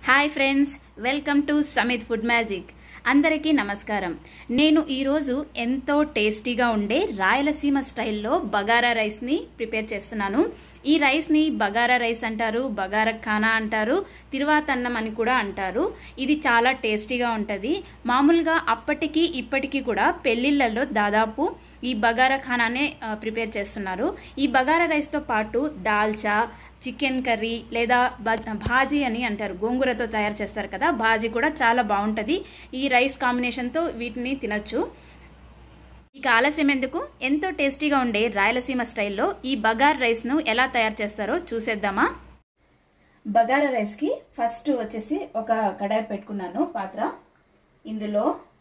hi friends welcome to Samith food magic అందరికీ నమస్కారం నేను ఈరోజు ఎంతో టేస్టీగా ఉండే రాయలసీమ స్టైల్లో బగారా రైస్ని ప్రిపేర్ చేస్తున్నాను ఈ రైస్ని బగారా రైస్ అంటారు బగారా ఖానా అంటారు తిరువాతన్నం అని కూడా అంటారు ఇది చాలా టేస్టీగా ఉంటుంది మామూలుగా అప్పటికి ఇప్పటికీ కూడా పెళ్లిళ్ళల్లో దాదాపు ఈ బగారా ఖానానే ఆ, ప్రిపేర్ చేస్తున్నారు ఈ బగారా రైస్తో పాటు దాల్చా చికెన్ కర్రీ లేదా బ- భాజీ అని అంటారు గోంగూరతో తయారు చేస్తారు కదా భాజీ కూడా చాలా బాగుంటుంది ఈ రైస్ కాంబినేషన్తో వీటిని తినొచ్చు ఇక ఆలస్యం ఎందుకు ఎంతో టేస్టీగా ఉండే రాయలసీమ స్టైల్లో ఈ బగార్ రైస్ను ఎలా తయారు చేస్తారో చూసేద్దామా బగారా రైస్కి ఫస్ట్ వచ్చేసి ఒక కడాయి పెట్టుకున్నాను పాత్ర ఇందులో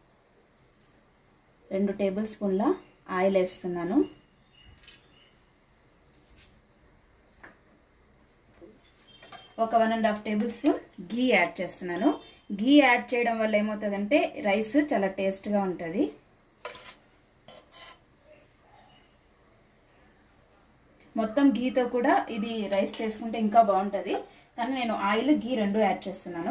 రెండు టేబుల్ స్పూన్ల ఆయిల్ వేస్తున్నాను ఒక one and half tablespoon ghee add చేస్తున్నాను ఘీ యాడ్ చేయడం వల్ల ఏమవుతుందంటే రైస్ చాలా టేస్ట్గా ఉంటుంది మొత్తం ఘీతో కూడా ఇది రైస్ చేసుకుంటే ఇంకా బాగుంటుంది కానీ నేను ఆయిల్ ఘీ రెండు యాడ్ చేస్తున్నాను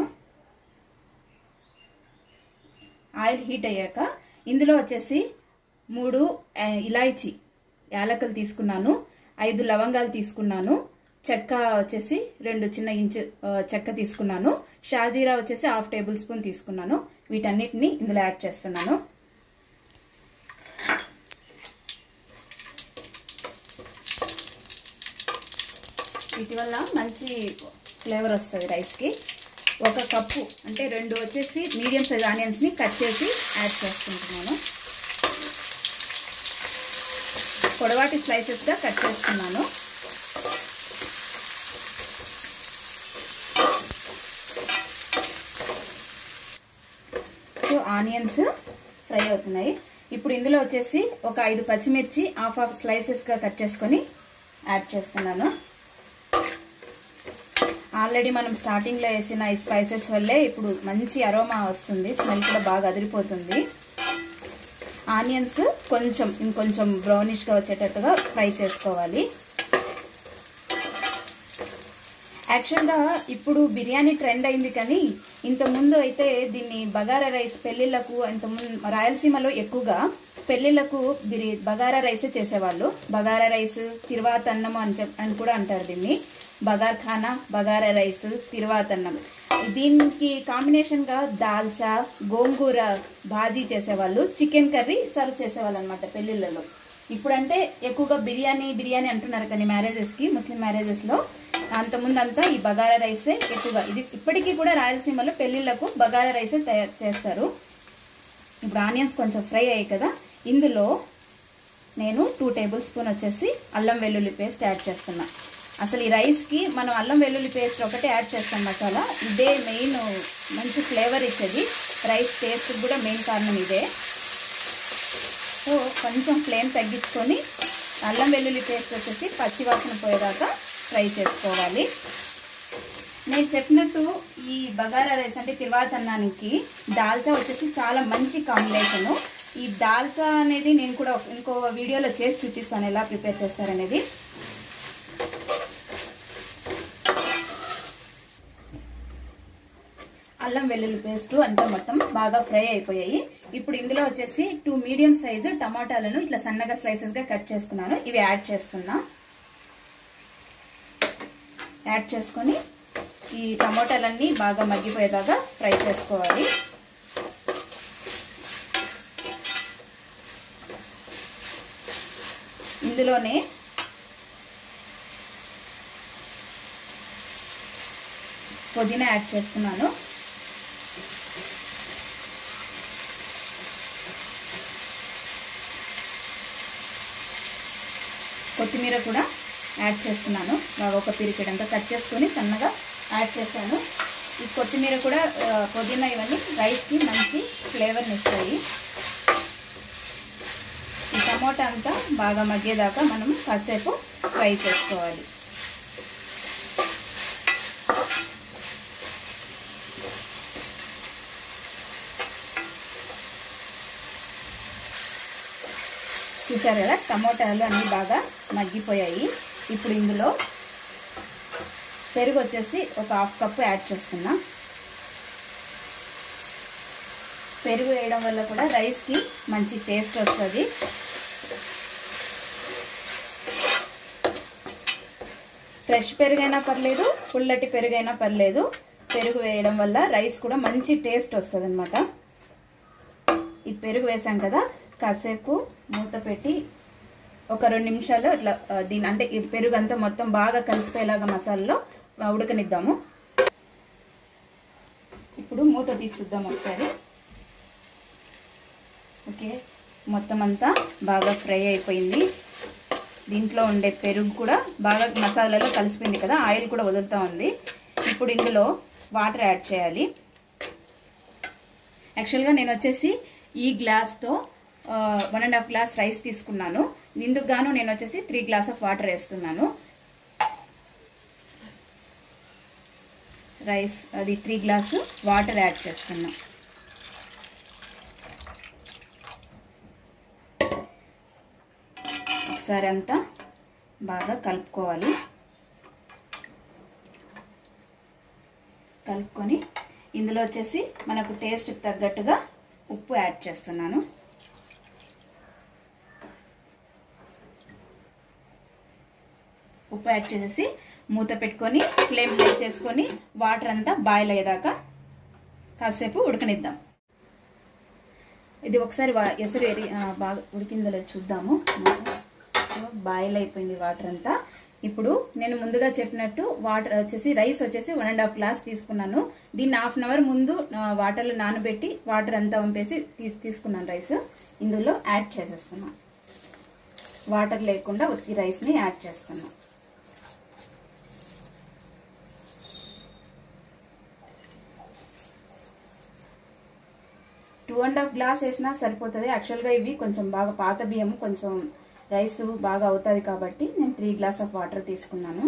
ఆయిల్ హీట్ అయ్యాక ఇందులో వచ్చేసి మూడు ఆ, ఇలాయచి యాలకులు తీసుకున్నాను ఐదు లవంగాలు తీసుకున్నాను చెక్క వచ్చేసి రెండు చిన్న ఇంచు ఆ, చెక్క తీసుకున్నాను షాజీరా వచ్చేసి హాఫ్ టేబుల్ స్పూన్ తీసుకున్నాను వీటన్నిటిని ఇందులో యాడ్ చేస్తున్నాను వీటి వల్ల మంచి ఫ్లేవర్ వస్తుంది రైస్కి ఒక కప్పు అంటే రెండు వచ్చేసి మీడియం సైజ్ ఆనియన్స్ని కట్ చేసి యాడ్ చేసుకుంటున్నాను పొడవాటి స్లైసెస్గా కట్ చేస్తున్నాను సో ఆనియన్స్ ఫ్రై అవుతున్నాయి ఇప్పుడు ఇందులో వచ్చేసి ఒక ఐదు పచ్చిమిర్చి హాఫ్ హాఫ్ స్లైసెస్గా కట్ చేసుకొని యాడ్ చేస్తున్నాను ఆల్రెడీ మనం స్టార్టింగ్లో వేసిన ఈ స్పైసెస్ వల్లే ఇప్పుడు మంచి అరోమా వస్తుంది స్మెల్ కూడా బాగా అదిరిపోతుంది ఆనియన్స్ కొంచెం ఇంకొంచెం బ్రౌనిష్గా వచ్చేటట్టుగా ఫ్రై చేసుకోవాలి యాక్చువల్గా ఇప్పుడు బిర్యానీ ట్రెండ్ అయింది కానీ ఇంతకుముందు అయితే దీన్ని బగారా రైస్ పెళ్లిళ్లకు ఇంతకుముందు రాయలసీమలో ఎక్కువగా పెళ్లిళ్లకు బిరి బగారా రైసే చేసేవాళ్ళు బగారా రైస్ తిరువాతన్నం అని చెప్ అని కూడా అంటారు దీన్ని బగార్ ఖానా బగారా రైస్ తిరువాతన్నం దీనికి కాంబినేషన్గా దాల్చా గోంగూర భాజీ చేసేవాళ్ళు చికెన్ కర్రీ సర్వ్ చేసేవాళ్ళు అనమాట పెళ్లిళ్ళలో ఇప్పుడంటే ఎక్కువగా బిర్యానీ బిర్యానీ అంటున్నారు కానీ మ్యారేజెస్కి ముస్లిం మ్యారేజెస్లో అంతకుముందు అంతా ఈ బగారా రైసే ఎక్కువగా ఇది ఇప్పటికీ కూడా రాయలసీమలో పెళ్లిళ్లకు బగారా రైసే తయారు చేస్తారు ఇప్పుడు ఆనియన్స్ కొంచెం ఫ్రై అయ్యాయి కదా ఇందులో నేను టూ టేబుల్ స్పూన్ వచ్చేసి అల్లం వెల్లుల్లి పేస్ట్ యాడ్ చేస్తున్నా అసలు ఈ రైస్కి మనం అల్లం వెల్లుల్లి పేస్ట్ ఒకటే యాడ్ చేస్తాం మసాలా ఇదే మెయిన్ మంచి ఫ్లేవర్ ఇచ్చేది రైస్ టేస్ట్ కూడా మెయిన్ కారణం ఇదే సో కొంచెం ఫ్లేమ్ తగ్గించుకొని అల్లం వెల్లుల్లి పేస్ట్ వచ్చేసి పచ్చివాసన పోయేదాకా ఫ్రై చేసుకోవాలి నేను చెప్పినట్టు ఈ బగారా రైస్ అంటే తిరువాతన్నానికి దాల్చా వచ్చేసి చాలా మంచి కాంబినేషను ఈ దాల్చా అనేది నేను కూడా ఒక- ఇంకో వీడియోలో చేసి చూపిస్తాను ఎలా ప్రిపేర్ చేస్తారనేది అల్లం వెల్లుల్లి పేస్ట్ అంతా మొత్తం బాగా ఫ్రై అయిపోయాయి ఇప్పుడు ఇందులో వచ్చేసి టూ మీడియం సైజు టమాటాలను ఇట్లా సన్నగా స్లైసెస్ గా కట్ చేసుకున్నాను ఇవి యాడ్ చేస్తున్నా యాడ్ చేసుకొని ఈ టమాటాలన్నీ బాగా మగ్గిపోయేదాకా ఫ్రై చేసుకోవాలి ఇందులోనే పుదీనా యాడ్ చేస్తున్నాను కొత్తిమీర కూడా యాడ్ చేస్తున్నాను బాగా ఒక పిరికెడంతా కట్ చేసుకొని సన్నగా యాడ్ చేశాను ఈ కొత్తిమీర కూడా ఆ, పుదీనా ఇవన్నీ రైస్కి మంచి ఫ్లేవర్ని ఇస్తాయి ఈ టమోటా అంతా బాగా మగ్గేదాకా మనం కాసేపు ఫ్రై చేసుకోవాలి చూసారు కదా టమోటాలు అన్నీ బాగా మగ్గిపోయాయి ఇప్పుడు ఇందులో పెరుగు వచ్చేసి ఒక హాఫ్ కప్ యాడ్ చేస్తున్నా పెరుగు వేయడం వల్ల కూడా రైస్కి మంచి టేస్ట్ వస్తుంది ఫ్రెష్ పెరుగైనా పర్లేదు పుల్లటి పెరుగైనా పర్లేదు పెరుగు వేయడం వల్ల రైస్ కూడా మంచి టేస్ట్ వస్తుంది అనమాట ఈ పెరుగు వేసాం కదా కాసేపు మూత పెట్టి ఒక రెండు నిమిషాలు అట్లా ఆ, దీని అంటే ఈ పెరుగు అంతా మొత్తం బాగా కలిసిపోయేలాగా మసాలాలో ఆ, ఉడకనిద్దాము ఇప్పుడు మూత తీసి చూద్దాం ఒకసారి ఓకే మొత్తం అంతా బాగా ఫ్రై అయిపోయింది దీంట్లో ఉండే పెరుగు కూడా బాగా మసాలాలో కలిసిపోయింది కదా ఆయిల్ కూడా వదులుతూ ఉంది ఇప్పుడు ఇందులో వాటర్ యాడ్ చేయాలి యాక్చువల్గా నేను వచ్చేసి ఈ గ్లాస్తో one and half glass rice తీసుకున్నాను ఇందుకు గాను నేను వచ్చేసి త్రీ గ్లాస్ ఆఫ్ వాటర్ వేస్తున్నాను రైస్ అది త్రీ గ్లాసు వాటర్ యాడ్ చేస్తున్నా ఒకసారి అంతా బాగా కలుపుకోవాలి కలుపుకొని ఇందులో వచ్చేసి మనకు టేస్ట్ తగ్గట్టుగా ఉప్పు యాడ్ చేస్తున్నాను ఉప్పు యాడ్ చేసేసి మూత పెట్టుకొని ఫ్లేమ్ హై చేసుకొని వాటర్ అంతా బాయిల్ అయ్యేదాకా కాసేపు ఉడకనిద్దాం ఇది ఒకసారి వా- ఎసరు ఎరి ఆ, బాగా ఉడికిందో లేదో చూద్దాము సో బాయిల్ అయిపోయింది వాటర్ అంతా ఇప్పుడు నేను ముందుగా చెప్పినట్టు వాటర్ వచ్చేసి రైస్ వచ్చేసి వన్ అండ్ హాఫ్ గ్లాస్ తీసుకున్నాను దీన్ని హాఫ్ అన్ అవర్ ముందు ఆ, వాటర్లో నానబెట్టి వాటర్ అంతా వంపేసి తీసి తీసుకున్నాను రైస్ ఇందులో యాడ్ చేసేస్తున్నాను వాటర్ లేకుండా ఉత్తి రైస్ని యాడ్ చేస్తున్నాను టూ అండ్ హాఫ్ గ్లాస్ వేసినా సరిపోతుంది యాక్చువల్గా ఇవి కొంచెం బాగా పాత బియ్యం కొంచెం రైస్ బాగా అవుతుంది కాబట్టి నేను త్రీ గ్లాస్ ఆఫ్ వాటర్ తీసుకున్నాను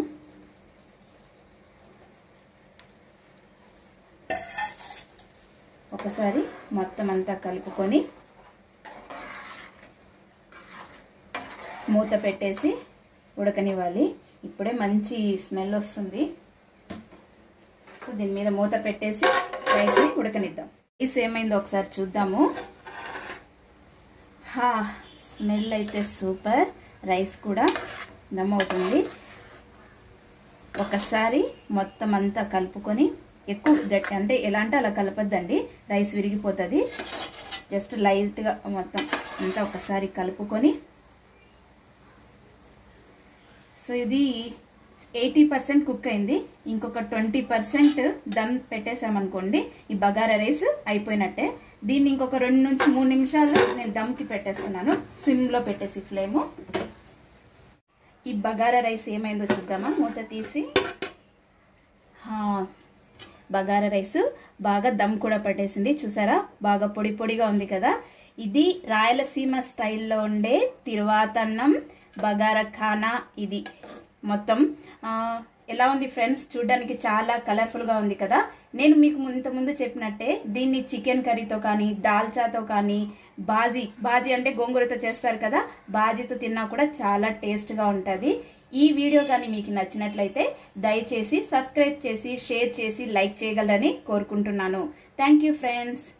ఒకసారి మొత్తం అంతా కలుపుకొని మూత పెట్టేసి ఉడకనివ్వాలి ఇప్పుడే మంచి స్మెల్ వస్తుంది సో దీని మీద మూత పెట్టేసి రైస్ని ఉడకనిద్దాం రైస్ ఏమైందో ఒకసారి చూద్దాము హా స్మెల్ అయితే సూపర్ రైస్ కూడా దమ్ అవుతుంది ఒకసారి మొత్తం అంతా కలుపుకొని ఎక్కువ గట్టి అంటే ఎలా అంటే అలా కలపద్దండి రైస్ విరిగిపోతుంది జస్ట్ లైట్గా మొత్తం అంతా ఒకసారి కలుపుకొని సో ఇది ఎయిటీ పర్సెంట్ కుక్ అయింది ఇంకొక ట్వంటీ పర్సెంట్ దమ్ పెట్టేసామనుకోండి ఈ బగారా రైస్ అయిపోయినట్టే దీన్ని ఇంకొక రెండు నుంచి మూడు నిమిషాలు నేను దమ్కి పెట్టేస్తున్నాను సిమ్లో పెట్టేసి ఫ్లేము ఈ బగారా రైస్ ఏమైందో చూద్దామా మూత తీసి హా, బగారా రైస్ బాగా దమ్ కూడా పట్టేసింది చూసారా బాగా పొడి పొడిగా ఉంది కదా ఇది రాయలసీమ స్టైల్లో ఉండే తిరువాతన్నం బగారా ఖానా ఇది మొత్తం ఆ, ఎలా ఉంది ఫ్రెండ్స్ చూడడానికి చాలా కలర్ఫుల్ గా ఉంది కదా నేను మీకు ఇంత ముందు చెప్పినట్టే దీన్ని చికెన్ కర్రీతో కానీ దాల్చాతో కానీ బాజీ బాజీ అంటే గోంగూరతో చేస్తారు కదా బాజీతో తిన్నా కూడా చాలా టేస్ట్ గా ఉంటది ఈ వీడియో కానీ మీకు నచ్చినట్లయితే దయచేసి సబ్స్క్రైబ్ చేసి షేర్ చేసి లైక్ చేయగలరని కోరుకుంటున్నాను థ్యాంక్ యూ ఫ్రెండ్స్